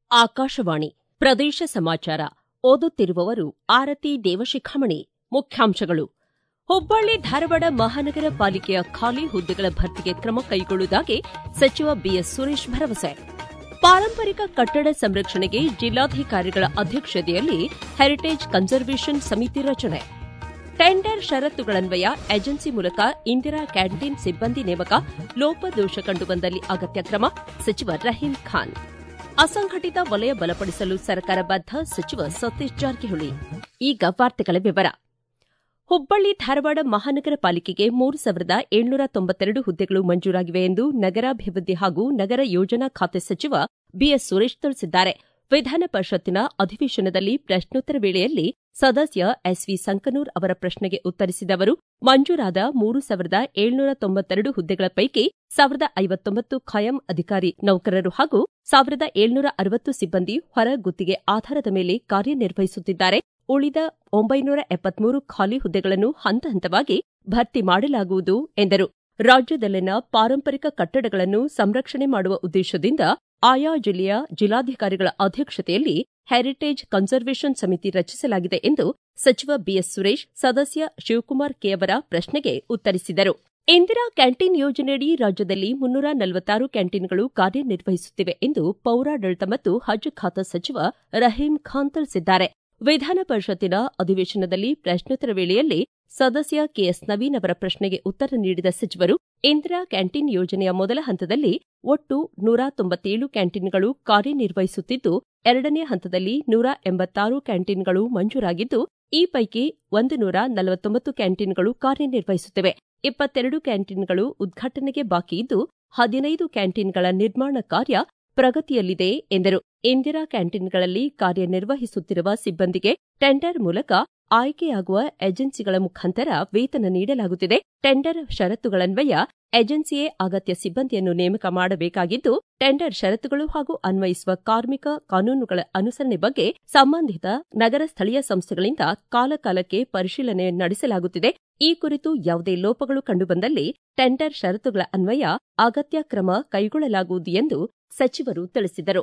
ಆಕಾಶವಾಣಿ ಪ್ರದೇಶ ಸಮಾಚಾರ ಓದುತ್ತಿರುವವರು ಆರತಿ ದೇವಶಿಖಾಮಣಿ ಮುಖ್ಯಾಂಶಗಳು ಹುಬ್ಬಳ್ಳಿ ಧಾರವಾಡ ಮಹಾನಗರ ಪಾಲಿಕೆಯ ಖಾಲಿ ಹುದ್ದೆಗಳ ಭರ್ತಿಗೆ ಕ್ರಮ ಕೈಗೊಳ್ಳುವುದಾಗಿ ಸಚಿವ ಬಿಎಸ್ ಸುರೇಶ್ ಭರವಸೆ ಪಾರಂಪರಿಕ ಕಟ್ಟಡ ಸಂರಕ್ಷಣೆಗೆ ಜಿಲ್ಲಾಧಿಕಾರಿಗಳ ಅಧ್ಯಕ್ಷತೆಯಲ್ಲಿ ಹೆರಿಟೇಜ್ ಕನ್ಸರ್ವೇಷನ್ ಸಮಿತಿ ರಚನೆ ಟೆಂಡರ್ ಷರತ್ತುಗಳನ್ವಯ ಏಜೆನ್ಸಿ ಮೂಲಕ ಇಂದಿರಾ ಕ್ಯಾಂಟೀನ್ ಸಿಬ್ಬಂದಿ ನೇಮಕ ಲೋಪದೋಷ ಕಂಡುಬಂದಲ್ಲಿ ಅಗತ್ಯ ಕ್ರಮ ಸಚಿವ ರಹೀಂ ಖಾನ್ ಅಸಂಘಟಿತ ವಲಯ ಬಲಪಡಿಸಲು ಸರ್ಕಾರ ಬದ್ಧ ಸಚಿವ ಸತೀಶ್ ಜಾರಕಿಹೊಳಿ ಈಗ ವಾರ್ತೆಗಳ ವಿವರ ಹುಬ್ಬಳ್ಳಿ ಧಾರವಾಡ ಮಹಾನಗರ ಪಾಲಿಕೆಗೆ ಮೂರು ಸಾವಿರದ ಏಳ್ನೂರ ತೊಂಬತ್ತೆರಡು ಹುದ್ದೆಗಳು ಮಂಜೂರಾಗಿವೆ ಎಂದು ನಗರಾಭಿವೃದ್ಧಿ ಹಾಗೂ ನಗರ ಯೋಜನಾ ಖಾತೆ ಸಚಿವ ಬಿಎಸ್ ಸುರೇಶ್ ತಿಳಿಸಿದ್ದಾರೆ ವಿಧಾನ ಪರಿಷತ್ತಿನ ಅಧಿವೇಶನದಲ್ಲಿ ಪ್ರಶ್ನೋತ್ತರ ವೇಳೆಯಲ್ಲಿ ಸದಸ್ಯ ಎಸ್ವಿ ಸಂಕನೂರ್ ಅವರ ಪ್ರಶ್ನೆಗೆ ಉತ್ತರಿಸಿದ ಅವರು ಮಂಜೂರಾದ ಮೂರು ಸಾವಿರದ ಏಳ್ನೂರ ತೊಂಬತ್ತೆರಡು ಹುದ್ದೆಗಳ ಪೈಕಿ ಸಾವಿರದ ಐವತ್ತೊಂಬತ್ತು ಖಾಯಂ ಅಧಿಕಾರಿ ನೌಕರರು ಹಾಗೂ ಸಾವಿರದ ಏಳ್ನೂರ ಅರವತ್ತು ಸಿಬ್ಬಂದಿ ಹೊರ ಗುತ್ತಿಗೆ ಆಧಾರದ ಮೇಲೆ ಕಾರ್ಯನಿರ್ವಹಿಸುತ್ತಿದ್ದಾರೆ ಉಳಿದ ಒಂಬೈನೂರ ಎಪ್ಪತ್ಮೂರು ಖಾಲಿ ಹುದ್ದೆಗಳನ್ನು ಹಂತ ಹಂತವಾಗಿ ಭರ್ತಿ ಮಾಡಲಾಗುವುದು ಎಂದರು ರಾಜ್ಯದಲ್ಲಿನ ಪಾರಂಪರಿಕ ಕಟ್ಟಡಗಳನ್ನು ಸಂರಕ್ಷಣೆ ಮಾಡುವ ಉದ್ದೇಶದಿಂದ ಆಯಾ ಜಿಲ್ಲೆಯ ಜಿಲ್ಲಾಧಿಕಾರಿಗಳ ಅಧ್ಯಕ್ಷತೆಯಲ್ಲಿ ಹೆರಿಟೇಜ್ ಕನ್ಸರ್ವೇಷನ್ ಸಮಿತಿ ರಚಿಸಲಾಗಿದೆ ಎಂದು ಸಚಿವ ಬಿಎಸ್ ಸುರೇಶ್ ಸದಸ್ಯ ಶಿವಕುಮಾರ್ ಕೆ ಅವರ ಪ್ರಶ್ನೆಗೆ ಉತ್ತರಿಸಿದರು ಇಂದಿರಾ ಕ್ಯಾಂಟೀನ್ ಯೋಜನೆಯಡಿ ರಾಜ್ಯದಲ್ಲಿ ಮುನ್ನೂರ ನಲವತ್ತಾರು ಕ್ಯಾಂಟೀನ್ಗಳು ಕಾರ್ಯನಿರ್ವಹಿಸುತ್ತಿವೆ ಎಂದು ಪೌರಾಡಳಿತ ಮತ್ತು ಹಜ್ ಖಾತಾ ಸಚಿವ ರಹೀಂ ಖಾನ್ ತಿಳಿಸಿದ್ದಾರೆ ವಿಧಾನ ಪರಿಷತ್ತಿನ ಅಧಿವೇಶನದಲ್ಲಿ ಪ್ರಶ್ನೋತ್ತರ ವೇಳೆಯಲ್ಲಿ ಸದಸ್ಯ ಕೆಎಸ್ ನವೀನ್ ಅವರ ಪ್ರಶ್ನೆಗೆ ಉತ್ತರ ನೀಡಿದ ಸಚಿವರು ಇಂದಿರಾ ಕ್ಯಾಂಟೀನ್ ಯೋಜನೆಯ ಮೊದಲ ಹಂತದಲ್ಲಿ ಒಟ್ಟು ನೂರ ತೊಂಬತ್ತೇಳು ಕ್ಯಾಂಟೀನ್ಗಳು ಕಾರ್ಯನಿರ್ವಹಿಸುತ್ತಿದ್ದು ಎರಡನೇ ಹಂತದಲ್ಲಿ ನೂರ ಎಂಬತ್ತಾರು ಕ್ಯಾಂಟೀನ್ಗಳು ಮಂಜೂರಾಗಿದ್ದು ಈ ಪೈಕಿ ಒಂದು ನೂರ ನಲವತ್ತೊಂಬತ್ತು ಕ್ಯಾಂಟೀನ್ಗಳು ಕಾರ್ಯನಿರ್ವಹಿಸುತ್ತಿವೆ ಇಪ್ಪತ್ತೆರಡು ಕ್ಯಾಂಟೀನ್ಗಳು ಉದ್ಘಾಟನೆಗೆ ಬಾಕಿ ಇದ್ದು ಹದಿನೈದು ಕ್ಯಾಂಟೀನ್ಗಳ ನಿರ್ಮಾಣ ಕಾರ್ಯ ಪ್ರಗತಿಯಲ್ಲಿದೆ ಎಂದರು ಇಂದಿರಾ ಕ್ಯಾಂಟೀನ್ಗಳಲ್ಲಿ ಕಾರ್ಯನಿರ್ವಹಿಸುತ್ತಿರುವ ಸಿಬ್ಬಂದಿಗೆ ಟೆಂಡರ್ ಮೂಲಕ ಆಯ್ಕೆಯಾಗುವ ಏಜೆನ್ಸಿಗಳ ಮುಖಾಂತರ ವೇತನ ನೀಡಲಾಗುತ್ತಿದೆ ಟೆಂಡರ್ ಷರತ್ತುಗಳನ್ವಯ ಏಜೆನ್ಸಿಯೇ ಅಗತ್ಯ ಸಿಬ್ಬಂದಿಯನ್ನು ನೇಮಕ ಮಾಡಬೇಕಾಗಿದ್ದು ಟೆಂಡರ್ ಷರತ್ತುಗಳು ಹಾಗೂ ಅನ್ವಯಿಸುವ ಕಾರ್ಮಿಕ ಕಾನೂನುಗಳ ಅನುಸರಣೆ ಬಗ್ಗೆ ಸಂಬಂಧಿತ ನಗರ ಸ್ಥಳೀಯ ಸಂಸ್ಥೆಗಳಿಂದ ಕಾಲಕಾಲಕ್ಕೆ ಪರಿಶೀಲನೆ ನಡೆಸಲಾಗುತ್ತಿದೆ ಈ ಕುರಿತು ಯಾವುದೇ ಲೋಪಗಳು ಕಂಡುಬಂದಲ್ಲಿ ಟೆಂಡರ್ ಷರತ್ತುಗಳ ಅನ್ವಯ ಅಗತ್ಯ ಕ್ರಮ ಕೈಗೊಳ್ಳಲಾಗುವುದು ಎಂದು ಸಚಿವರು ತಿಳಿಸಿದರು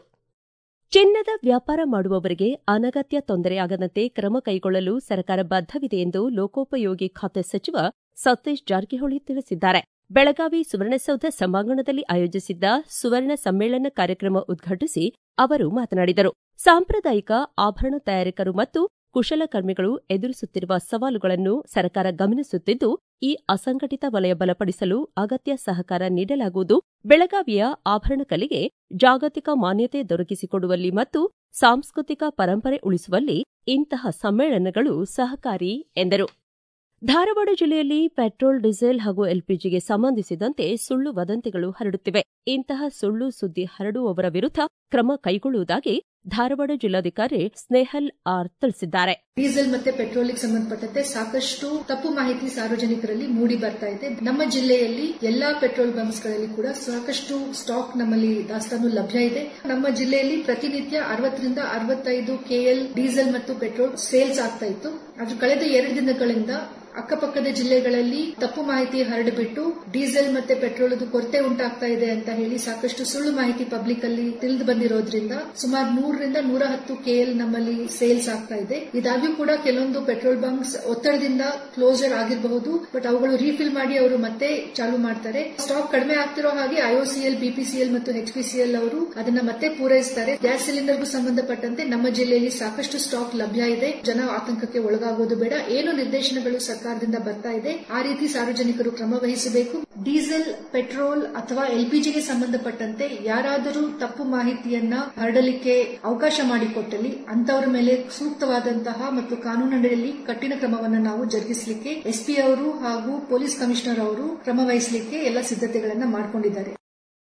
ಚಿನ್ನದ ವ್ಯಾಪಾರ ಮಾಡುವವರಿಗೆ ಅನಗತ್ಯ ತೊಂದರೆಯಾಗದಂತೆ ಕ್ರಮ ಕೈಗೊಳ್ಳಲು ಸರ್ಕಾರ ಬದ್ದವಿದೆ ಎಂದು ಲೋಕೋಪಯೋಗಿ ಖಾತೆ ಸಚಿವ ಸತೀಶ್ ಜಾರಕಿಹೊಳಿ ತಿಳಿಸಿದ್ದಾರೆ ಬೆಳಗಾವಿ ಸುವರ್ಣಸೌಧ ಸಭಾಂಗಣದಲ್ಲಿ ಆಯೋಜಿಸಿದ್ದ ಸುವರ್ಣ ಸಮ್ಮೇಳನ ಕಾರ್ಯಕ್ರಮ ಉದ್ಘಾಟಿಸಿ ಅವರು ಮಾತನಾಡಿದರು ಸಾಂಪ್ರದಾಯಿಕ ಆಭರಣ ತಯಾರಕರು ಮತ್ತು ಕುಶಲಕರ್ಮಿಗಳು ಎದುರಿಸುತ್ತಿರುವ ಸವಾಲುಗಳನ್ನು ಸರ್ಕಾರ ಗಮನಿಸುತ್ತಿದ್ದು ಈ ಅಸಂಘಟಿತ ವಲಯ ಬಲಪಡಿಸಲು ಅಗತ್ಯ ಸಹಕಾರ ನೀಡಲಾಗುವುದು ಬೆಳಗಾವಿಯ ಆಭರಣ ಕಲೆಗೆ ಜಾಗತಿಕ ಮಾನ್ಯತೆ ದೊರಕಿಸಿಕೊಡುವಲ್ಲಿ ಮತ್ತು ಸಾಂಸ್ಕೃತಿಕ ಪರಂಪರೆ ಉಳಿಸುವಲ್ಲಿ ಇಂತಹ ಸಮ್ಮೇಳನಗಳು ಸಹಕಾರಿ ಎಂದರು ಧಾರವಾಡ ಜಿಲ್ಲೆಯಲ್ಲಿ ಪೆಟ್ರೋಲ್ ಡೀಸೆಲ್ ಹಾಗೂ ಎಲ್ಪಿಜಿಗೆ ಸಂಬಂಧಿಸಿದಂತೆ ಸುಳ್ಳು ವದಂತಿಗಳು ಹರಡುತ್ತಿವೆ ಇಂತಹ ಸುಳ್ಳು ಸುದ್ದಿ ಹರಡುವವರ ವಿರುದ್ಧ ಕ್ರಮ ಕೈಗೊಳ್ಳುವುದಾಗಿ ಧಾರವಾಡ ಜಿಲ್ಲಾಧಿಕಾರಿ ಸ್ನೇಹಲ್ ಆರ್ ತಿಳಿಸಿದ್ದಾರೆ ಡೀಸೆಲ್ ಮತ್ತೆ ಪೆಟ್ರೋಲ್ಗೆ ಸಂಬಂಧಪಟ್ಟಂತೆ ಸಾಕಷ್ಟು ತಪ್ಪು ಮಾಹಿತಿ ಸಾರ್ವಜನಿಕರಲ್ಲಿ ಮೂಡಿ ಬರ್ತಾ ಇದೆ ನಮ್ಮ ಜಿಲ್ಲೆಯಲ್ಲಿ ಎಲ್ಲಾ ಪೆಟ್ರೋಲ್ ಬಂಕ್ಸ್ಗಳಲ್ಲಿ ಕೂಡ ಸಾಕಷ್ಟು ಸ್ಟಾಕ್ ನಮ್ಮಲ್ಲಿ ದಾಸ್ತಾನು ಲಭ್ಯ ಇದೆ ನಮ್ಮ ಜಿಲ್ಲೆಯಲ್ಲಿ ಪ್ರತಿನಿತ್ಯ ಅರವತ್ತರಿಂದ ಅರವತ್ತೈದು ಕೆಎಲ್ ಡೀಸೆಲ್ ಮತ್ತು ಪೆಟ್ರೋಲ್ ಸೇಲ್ಸ್ ಆಗ್ತಾ ಇತ್ತು ಅದು ಕಳೆದ ಎರಡು ದಿನಗಳಿಂದ ಅಕ್ಕಪಕ್ಕದ ಜಿಲ್ಲೆಗಳಲ್ಲಿ ತಪ್ಪು ಮಾಹಿತಿ ಹರಡಿಬಿಟ್ಟು ಡೀಸೆಲ್ ಮತ್ತೆ ಪೆಟ್ರೋಲ್ ಕೊರತೆ ಉಂಟಾಗ್ತಾ ಇದೆ ಅಂತ ಹೇಳಿ ಸಾಕಷ್ಟು ಸುಳ್ಳು ಮಾಹಿತಿ ಪಬ್ಲಿಕ್ ಅಲ್ಲಿ ತಿಳಿದು ಬಂದಿರೋದ್ರಿಂದ ಸುಮಾರು ನೂರರಿಂದ ನೂರ ಹತ್ತು ಕೆಎಲ್ ನಮ್ಮಲ್ಲಿ ಸೇಲ್ಸ್ ಆಗ್ತಾ ಇದೆ ಇದಾಗ್ಯೂ ಕೂಡ ಕೆಲವೊಂದು ಪೆಟ್ರೋಲ್ ಬಂಕ್ಸ್ ಒತ್ತಡದಿಂದ ಕ್ಲೋಸರ್ ಆಗಿರಬಹುದು ಬಟ್ ಅವುಗಳು ರೀಫಿಲ್ ಮಾಡಿ ಅವರು ಮತ್ತೆ ಚಾಲು ಮಾಡ್ತಾರೆ ಸ್ಟಾಕ್ ಕಡಿಮೆ ಆಗ್ತಿರೋ ಹಾಗೆ ಐಒಸಿಎಲ್ ಬಿಪಿಸಿಎಲ್ ಮತ್ತು ಎಚ್ಪಿಸಿಎಲ್ ಅವರು ಅದನ್ನ ಮತ್ತೆ ಪೂರೈಸ್ತಾರೆ ಗ್ಯಾಸ್ ಸಿಲಿಂಡರ್ಗೂ ಸಂಬಂಧಪಟ್ಟಂತೆ ನಮ್ಮ ಜಿಲ್ಲೆಯಲ್ಲಿ ಸಾಕಷ್ಟು ಸ್ಟಾಕ್ ಲಭ್ಯ ಇದೆ ಜನ ಆತಂಕಕ್ಕೆ ಒಳಗಾಗೋದು ಬೇಡ ಏನು ನಿರ್ದೇಶನಗಳು ಸರ್ಕಾರದಿಂದ ಬರ್ತಾ ಇದೆ ಆ ರೀತಿ ಸಾರ್ವಜನಿಕರು ಕ್ರಮ ವಹಿಸಬೇಕು ಡೀಸೆಲ್ ಪೆಟ್ರೋಲ್ ಅಥವಾ ಎಲ್ಪಿಜಿಗೆ ಸಂಬಂಧಪಟ್ಟಂತೆ ಯಾರಾದರೂ ತಪ್ಪು ಮಾಹಿತಿಯನ್ನ ಹರಡಲಿಕ್ಕೆ ಅವಕಾಶ ಮಾಡಿಕೊಟ್ಟಲ್ಲಿ ಅಂತವರ ಮೇಲೆ ಸೂಕ್ತವಾದಂತಹ ಮತ್ತು ಕಾನೂನಿನಲ್ಲಿ ಕಠಿಣ ಕ್ರಮವನ್ನು ನಾವು ಜರುಗಿಸಲಿಕ್ಕೆ ಎಸ್ಪಿ ಅವರು ಹಾಗೂ ಪೊಲೀಸ್ ಕಮಿಷನರ್ ಅವರು ಕ್ರಮ ವಹಿಸಲಿಕ್ಕೆ ಎಲ್ಲ ಸಿದ್ದತೆಗಳನ್ನು ಮಾಡಿಕೊಂಡಿದ್ದಾರೆ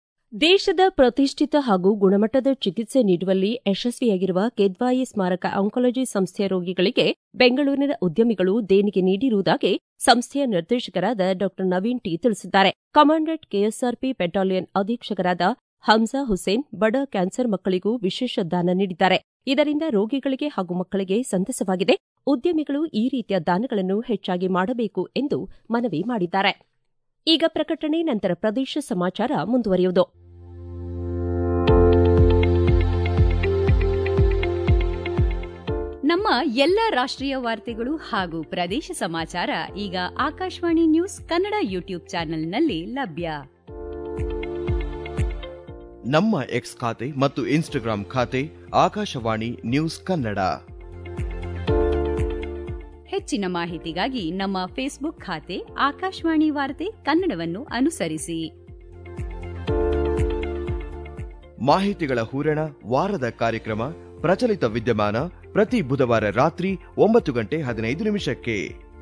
ದೇಶದ ಪ್ರತಿಷ್ಠಿತ ಹಾಗೂ ಗುಣಮಟ್ಟದ ಚಿಕಿತ್ಸೆ ನೀಡುವಲ್ಲಿ ಯಶಸ್ವಿಯಾಗಿರುವ ಕೆದ್ವಾಯಿ ಸ್ಮಾರಕ ಆಂಕಾಲಜಿ ಸಂಸ್ಥೆಯ ರೋಗಿಗಳಿಗೆ ಬೆಂಗಳೂರಿನ ಉದ್ಯಮಿಗಳು ದೇಣಿಗೆ ನೀಡಿರುವುದಾಗಿ ಸಂಸ್ಥೆಯ ನಿರ್ದೇಶಕರಾದ ಡಾ ನವೀನ್ ಟಿ ತಿಳಿಸಿದ್ದಾರೆ ಕಮಾಂಡೆಂಟ್ ಕೆಎಸ್ಆರ್ಪಿ ಬೆಟಾಲಿಯನ್ ಅಧೀಕ್ಷಕರಾದ ಹಮ್ಜಾ ಹುಸೇನ್ ಬಡ ಕ್ಯಾನ್ಸರ್ ಮಕ್ಕಳಿಗೂ ವಿಶೇಷ ದಾನ ನೀಡಿದ್ದಾರೆ ಇದರಿಂದ ರೋಗಿಗಳಿಗೆ ಹಾಗೂ ಮಕ್ಕಳಿಗೆ ಸಂತಸವಾಗಿದೆ ಉದ್ಯಮಿಗಳು ಈ ರೀತಿಯ ದಾನಗಳನ್ನು ಹೆಚ್ಚಾಗಿ ಮಾಡಬೇಕು ಎಂದು ಮನವಿ ಮಾಡಿದ್ದಾರೆ ಈಗ ಪ್ರಕಟಣೆ ನಂತರ ಪ್ರದೇಶ ಸಮಾಚಾರ ಮುಂದುವರಿಯುವುದು ನಮ್ಮ ಎಲ್ಲ ರಾಷ್ಟ್ರೀಯ ವಾರ್ತೆಗಳು ಹಾಗೂ ಪ್ರದೇಶ ಸಮಾಚಾರ ಈಗ ಆಕಾಶವಾಣಿ ನ್ಯೂಸ್ ಕನ್ನಡ ಯೂಟ್ಯೂಬ್ ಚಾನೆಲ್ನಲ್ಲಿ ಲಭ್ಯ ನಮ್ಮ ಎಕ್ಸ್ ಖಾತೆ ಮತ್ತು ಇನ್ಸ್ಟಾಗ್ರಾಂ ಖಾತೆ ಆಕಾಶವಾಣಿ ನ್ಯೂಸ್ ಕನ್ನಡ ಹೆಚ್ಚಿನ ಮಾಹಿತಿಗಾಗಿ ನಮ್ಮ ಫೇಸ್ಬುಕ್ ಖಾತೆ ಆಕಾಶವಾಣಿ ವಾರ್ತೆ ಕನ್ನಡವನ್ನು ಅನುಸರಿಸಿ ಮಾಹಿತಿಗಳ ಹೂರಣ ವಾರದ ಕಾರ್ಯಕ್ರಮ ಪ್ರಚಲಿತ ವಿದ್ಯಮಾನ ಪ್ರತಿ ಬುಧವಾರ ರಾತ್ರಿ ಒಂಬತ್ತು ಗಂಟೆ ಹದಿನೈದು ನಿಮಿಷಕ್ಕೆ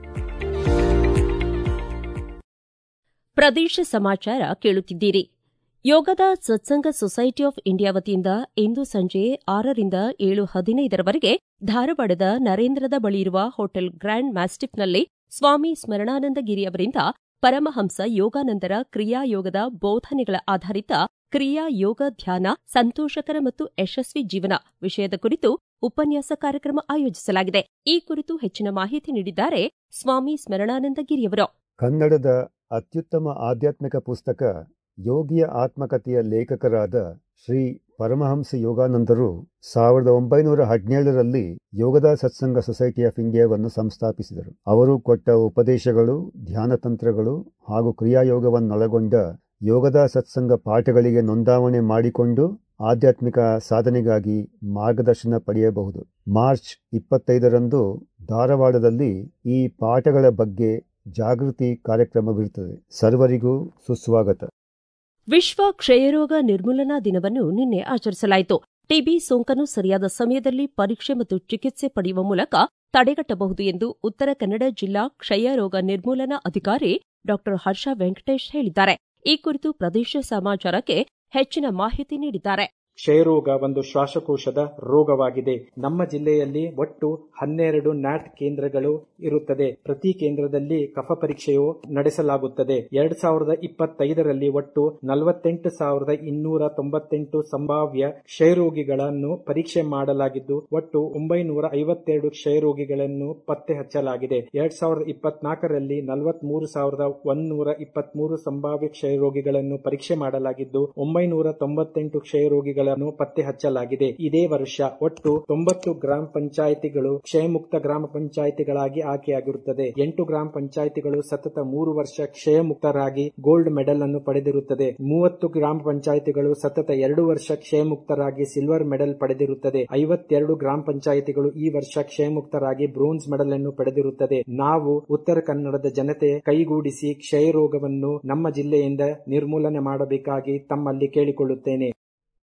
ಪ್ರದೇಶ ಸಮಾಚಾರ ಕೇಳುತ್ತಿದ್ದೀರಿ ಯೋಗದ ಸತ್ಸಂಗ ಸೊಸೈಟಿ ಆಫ್ ಇಂಡಿಯಾ ವತಿಯಿಂದ ಇಂದು ಸಂಜೆ ಆರರಿಂದ ಏಳು ಹದಿನೈದರವರೆಗೆ ಧಾರವಾಡದ ನರೇಂದ್ರದ ಬಳಿಯಿರುವ ಹೋಟೆಲ್ ಗ್ರ್ಯಾಂಡ್ ಮ್ಯಾಸ್ಟಿಫ್ನಲ್ಲಿ ಸ್ವಾಮಿ ಸ್ಮರಣಾನಂದಗಿರಿ ಅವರಿಂದ ಪರಮಹಂಸ ಯೋಗಾನಂದರ ಕ್ರಿಯಾಯೋಗದ ಬೋಧನೆಗಳ ಆಧಾರಿತ ಕ್ರಿಯಾ ಯೋಗ ಧ್ಯಾನ ಸಂತೋಷಕರ ಮತ್ತು ಯಶಸ್ವಿ ಜೀವನ ವಿಷಯದ ಕುರಿತು ಉಪನ್ಯಾಸ ಕಾರ್ಯಕ್ರಮ ಆಯೋಜಿಸಲಾಗಿದೆ ಈ ಕುರಿತು ಹೆಚ್ಚಿನ ಮಾಹಿತಿ ನೀಡಿದ್ದಾರೆ ಸ್ವಾಮಿ ಸ್ಮರಣಾನಂದಗಿರಿಯವರು ಕನ್ನಡದ ಅತ್ಯುತ್ತಮ ಆಧ್ಯಾತ್ಮಿಕ ಪುಸ್ತಕ ಯೋಗಿಯ ಆತ್ಮಕಥೆಯ ಲೇಖಕರಾದ ಶ್ರೀ ಪರಮಹಂಸ ಯೋಗಾನಂದರು ಸಾವಿರದ ಒಂಬೈನೂರ ಹದಿನೇಳರಲ್ಲಿ ಯೋಗದ ಸತ್ಸಂಗ ಸೊಸೈಟಿ ಆಫ್ ಇಂಡಿಯಾವನ್ನು ಸಂಸ್ಥಾಪಿಸಿದರು ಅವರು ಕೊಟ್ಟ ಉಪದೇಶಗಳು ಧ್ಯಾನ ತಂತ್ರಗಳು ಹಾಗೂ ಕ್ರಿಯಾಯೋಗವನ್ನೊಳಗೊಂಡ ಯೋಗದ ಸತ್ಸಂಗ ಪಾಠಗಳಿಗೆ ನೋಂದಾವಣೆ ಮಾಡಿಕೊಂಡು ಆಧ್ಯಾತ್ಮಿಕ ಸಾಧನೆಗಾಗಿ ಮಾರ್ಗದರ್ಶನ ಪಡೆಯಬಹುದು ಮಾರ್ಚ್ ಇಪ್ಪತ್ತೈದರಂದು ಧಾರವಾಡದಲ್ಲಿ ಈ ಪಾಠಗಳ ಬಗ್ಗೆ ಜಾಗೃತಿ ಕಾರ್ಯಕ್ರಮವಿರುತ್ತದೆ ಸರ್ವರಿಗೂ ಸುಸ್ವಾಗತ ವಿಶ್ವ ಕ್ಷಯರೋಗ ನಿರ್ಮೂಲನಾ ದಿನವನ್ನು ನಿನ್ನೆ ಆಚರಿಸಲಾಯಿತು ಟಿಬಿ ಸೋಂಕನ್ನು ಸರಿಯಾದ ಸಮಯದಲ್ಲಿ ಪರೀಕ್ಷೆ ಮತ್ತು ಚಿಕಿತ್ಸೆ ಪಡೆಯುವ ಮೂಲಕ ತಡೆಗಟ್ಟಬಹುದು ಎಂದು ಉತ್ತರ ಕನ್ನಡ ಜಿಲ್ಲಾ ಕ್ಷಯರೋಗ ನಿರ್ಮೂಲನಾ ಅಧಿಕಾರಿ ಡಾ ಹರ್ಷ ವೆಂಕಟೇಶ್ ಹೇಳಿದ್ದಾರೆ ಈ ಕುರಿತು ಪ್ರದೇಶ ಸಮಾಚಾರಕ್ಕೆ ಹೆಚ್ಚಿನ ಮಾಹಿತಿ ನೀಡಿದ್ದಾರೆ ಕ್ಷಯರೋಗ ಒಂದು ಶ್ವಾಸಕೋಶದ ರೋಗವಾಗಿದೆ ನಮ್ಮ ಜಿಲ್ಲೆಯಲ್ಲಿ ಒಟ್ಟು ಹನ್ನೆರಡು ನ್ಯಾಟ್ ಕೇಂದ್ರಗಳು ಇರುತ್ತದೆ ಪ್ರತಿ ಕೇಂದ್ರದಲ್ಲಿ ಕಫ ಪರೀಕ್ಷೆಯು ನಡೆಸಲಾಗುತ್ತದೆ ಎರಡ್ ಸಾವಿರದ ಇಪ್ಪತ್ತೈದರಲ್ಲಿ ಒಟ್ಟು ನಲವತ್ತೆಂಟು ಸಾವಿರದ ಇನ್ನೂರ ತೊಂಬತ್ತೆಂಟು ಸಂಭಾವ್ಯ ಕ್ಷಯರೋಗಿಗಳನ್ನು ಪರೀಕ್ಷೆ ಮಾಡಲಾಗಿದ್ದು ಒಟ್ಟು ಒಂಬೈನೂರ ಐವತ್ತೆರಡು ಕ್ಷಯರೋಗಿಗಳನ್ನು ಪತ್ತೆ ಹಚ್ಚಲಾಗಿದೆ ಎರಡ್ ಸಾವಿರದ ಇಪ್ಪತ್ನಾಲ್ಕರಲ್ಲಿ ನಲವತ್ಮೂರು ಸಾವಿರದ ಒಂದೂರ ಇಪ್ಪತ್ಮೂರು ಸಂಭಾವ್ಯ ಕ್ಷಯರೋಗಿಗಳನ್ನು ಪರೀಕ್ಷೆ ಮಾಡಲಾಗಿದ್ದು ಒಂಬೈನೂರ ತೊಂಬತ್ತೆಂಟು ಕ್ಷಯರೋಗಿಗಳ ಪತ್ತೆ ಹಚ್ಚಲಾಗಿದೆ ಇದೇ ವರ್ಷ ಒಟ್ಟು ತೊಂಬತ್ತು ಗ್ರಾಮ ಪಂಚಾಯಿತಿಗಳು ಕ್ಷಯಮುಕ್ತ ಗ್ರಾಮ ಪಂಚಾಯಿತಿಗಳಾಗಿ ಆಯ್ಕೆಯಾಗಿರುತ್ತದೆ ಎಂಟು ಗ್ರಾಮ ಪಂಚಾಯಿತಿಗಳು ಸತತ ಮೂರು ವರ್ಷ ಕ್ಷಯಮುಕ್ತರಾಗಿ ಗೋಲ್ಡ್ ಮೆಡಲ್ ಅನ್ನು ಪಡೆದಿರುತ್ತದೆ ಮೂವತ್ತು ಗ್ರಾಮ ಪಂಚಾಯಿತಿಗಳು ಸತತ ಎರಡು ವರ್ಷ ಕ್ಷಯಮುಕ್ತರಾಗಿ ಸಿಲ್ವರ್ ಮೆಡಲ್ ಪಡೆದಿರುತ್ತದೆ ಐವತ್ತೆರಡು ಗ್ರಾಮ ಪಂಚಾಯಿತಿಗಳು ಈ ವರ್ಷ ಕ್ಷಯಮುಕ್ತರಾಗಿ ಬ್ರೋನ್ಸ್ ಮೆಡಲ್ ಅನ್ನು ಪಡೆದಿರುತ್ತದೆ ನಾವು ಉತ್ತರ ಕನ್ನಡದ ಜನತೆ ಕೈಗೂಡಿಸಿ ಕ್ಷಯರೋಗವನ್ನು ನಮ್ಮ ಜಿಲ್ಲೆಯಿಂದ ನಿರ್ಮೂಲನೆ ಮಾಡಬೇಕಾಗಿ ತಮ್ಮಲ್ಲಿ ಕೇಳಿಕೊಳ್ಳುತ್ತೇನೆ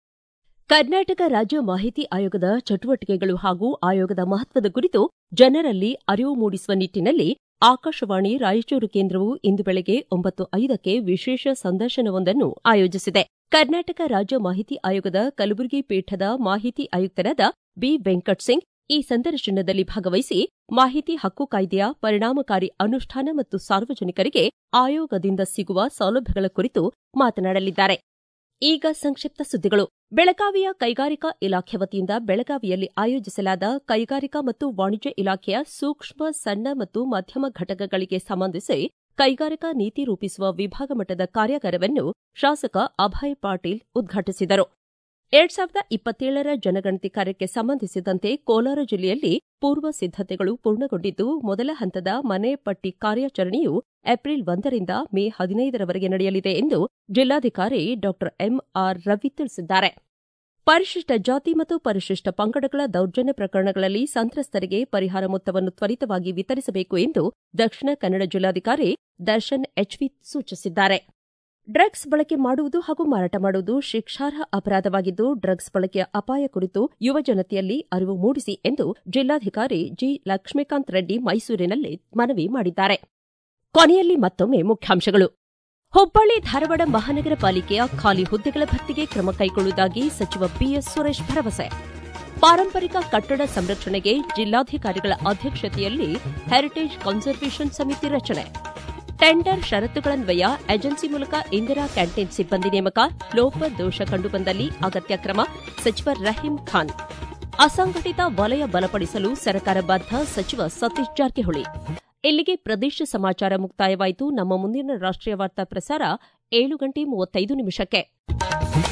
ಕರ್ನಾಟಕ ರಾಜ್ಯ ಮಾಹಿತಿ ಆಯೋಗದ ಚಟುವಟಿಕೆಗಳು ಹಾಗೂ ಆಯೋಗದ ಮಹತ್ವದ ಕುರಿತು ಜನರಲ್ಲಿ ಅರಿವು ಮೂಡಿಸುವ ನಿಟ್ಟಿನಲ್ಲಿ ಆಕಾಶವಾಣಿ ರಾಯಚೂರು ಕೇಂದ್ರವು ಇಂದು ಬೆಳಗ್ಗೆ ಒಂಬತ್ತು ಐದಕ್ಕೆ ವಿಶೇಷ ಸಂದರ್ಶನವೊಂದನ್ನು ಆಯೋಜಿಸಿದೆ ಕರ್ನಾಟಕ ರಾಜ್ಯ ಮಾಹಿತಿ ಆಯೋಗದ ಕಲಬುರಗಿ ಪೀಠದ ಮಾಹಿತಿ ಆಯುಕ್ತರಾದ ಬಿ ವೆಂಕಟ್ ಸಿಂಗ್ ಈ ಸಂದರ್ಶನದಲ್ಲಿ ಭಾಗವಹಿಸಿ ಮಾಹಿತಿ ಹಕ್ಕು ಕಾಯ್ದೆಯ ಪರಿಣಾಮಕಾರಿ ಅನುಷ್ಠಾನ ಮತ್ತು ಸಾರ್ವಜನಿಕರಿಗೆ ಆಯೋಗದಿಂದ ಸಿಗುವ ಸೌಲಭ್ಯಗಳ ಕುರಿತು ಮಾತನಾಡಲಿದ್ದಾರೆ ಈಗ ಸಂಕ್ಷಿಪ್ತ ಸುದ್ದಿಗಳು ಬೆಳಗಾವಿಯ ಕೈಗಾರಿಕಾ ಇಲಾಖೆ ವತಿಯಿಂದ ಬೆಳಗಾವಿಯಲ್ಲಿ ಆಯೋಜಿಸಲಾದ ಕೈಗಾರಿಕಾ ಮತ್ತು ವಾಣಿಜ್ಯ ಇಲಾಖೆಯ ಸೂಕ್ಷ್ಮ ಸಣ್ಣ ಮತ್ತು ಮಧ್ಯಮ ಘಟಕಗಳಿಗೆ ಸಂಬಂಧಿಸಿ ಕೈಗಾರಿಕಾ ನೀತಿ ರೂಪಿಸುವ ವಿಭಾಗ ಮಟ್ಟದ ಕಾರ್ಯಾಗಾರವನ್ನು ಶಾಸಕ ಅಭಯ್ ಪಾಟೀಲ್ ಉದ್ಘಾಟಿಸಿದರು ಎರಡ್ ಸಾವಿರದ ಇಪ್ಪತ್ತೇಳರ ಜನಗಣತಿ ಕಾರ್ಯಕ್ಕೆ ಸಂಬಂಧಿಸಿದಂತೆ ಕೋಲಾರ ಜಿಲ್ಲೆಯಲ್ಲಿ ಪೂರ್ವ ಸಿದ್ದತೆಗಳು ಪೂರ್ಣಗೊಂಡಿದ್ದು ಮೊದಲ ಹಂತದ ಮನೆ ಪಟ್ಟಿ ಕಾರ್ಯಾಚರಣೆಯು ಏಪ್ರಿಲ್ ಒಂದರಿಂದ ಮೇ ಹದಿನೈದರವರೆಗೆ ನಡೆಯಲಿದೆ ಎಂದು ಜಿಲ್ಲಾಧಿಕಾರಿ ಡಾ ಎಂಆರ್ ರವಿ ತಿಳಿಸಿದ್ದಾರೆ ಪರಿಶಿಷ್ಟ ಜಾತಿ ಮತ್ತು ಪರಿಶಿಷ್ಟ ಪಂಗಡಗಳ ದೌರ್ಜನ್ಯ ಪ್ರಕರಣಗಳಲ್ಲಿ ಸಂತ್ರಸ್ತರಿಗೆ ಪರಿಹಾರ ಮೊತ್ತವನ್ನು ತ್ವರಿತವಾಗಿ ವಿತರಿಸಬೇಕು ಎಂದು ದಕ್ಷಿಣ ಕನ್ನಡ ಜಿಲ್ಲಾಧಿಕಾರಿ ದರ್ಶನ್ ಎಚ್ವಿ ಸೂಚಿಸಿದ್ದಾರೆ ಡ್ರಗ್ಸ್ ಬಳಕೆ ಮಾಡುವುದು ಹಾಗೂ ಮಾರಾಟ ಮಾಡುವುದು ಶಿಕ್ಷಾರ್ಹ ಅಪರಾಧವಾಗಿದ್ದು ಡ್ರಗ್ಸ್ ಬಳಕೆಯ ಅಪಾಯ ಕುರಿತು ಯುವ ಜನತೆಯಲ್ಲಿ ಅರಿವು ಮೂಡಿಸಿ ಎಂದು ಜಿಲ್ಲಾಧಿಕಾರಿ ಜಿ ಲಕ್ಷ್ಮೀಕಾಂತ್ ರೆಡ್ಡಿ ಮೈಸೂರಿನಲ್ಲಿ ಮನವಿ ಮಾಡಿದ್ದಾರೆ ಕೊನೆಯಲ್ಲಿ ಮತ್ತೊಮ್ಮೆ ಮುಖ್ಯಾಂಶಗಳು ಹುಬ್ಬಳ್ಳಿ ಧಾರವಾಡ ಮಹಾನಗರ ಪಾಲಿಕೆಯ ಖಾಲಿ ಹುದ್ದೆಗಳ ಭರ್ತಿಗೆ ಕ್ರಮ ಕೈಗೊಳ್ಳುವುದಾಗಿ ಸಚಿವ ಬಿಎಸ್ ಸುರೇಶ್ ಭರವಸೆ ಪಾರಂಪರಿಕ ಕಟ್ಟಡ ಸಂರಕ್ಷಣೆಗೆ ಜಿಲ್ಲಾಧಿಕಾರಿಗಳ ಅಧ್ಯಕ್ಷತೆಯಲ್ಲಿ ಹೆರಿಟೇಜ್ ಕನ್ಸರ್ವೇಷನ್ ಸಮಿತಿ ರಚನೆ ಟೆಂಡರ್ ಷರತ್ತುಗಳನ್ವಯ ಏಜೆನ್ಸಿ ಮೂಲಕ ಇಂದಿರಾ ಕ್ಯಾಂಟೀನ್ ಸಿಬ್ಬಂದಿ ನೇಮಕ ಲೋಪದೋಷ ಕಂಡುಬಂದಲ್ಲಿ ಅಗತ್ಯ ಕ್ರಮ ಸಚಿವ ರಹೀಂ ಖಾನ್ ಅಸಂಘಟಿತ ವಲಯ ಬಲಪಡಿಸಲು ಸರ್ಕಾರ ಬದ್ಧ ಸಚಿವ ಸತೀಶ್ ಜಾರಕಿಹೊಳಿ ಇಲ್ಲಿಗೆ ಪ್ರದೇಶ ಸಮಾಚಾರ ಮುಕ್ತಾಯವಾಯಿತು ನಮ್ಮ ಮುಂದಿನ ರಾಷ್ಟ್ರೀಯ ವಾರ್ತಾ ಪ್ರಸಾರ ಏಳು ಗಂಟೆ ಮೂವತ್ತೈದು ನಿಮಿಷಕ್ಕೆ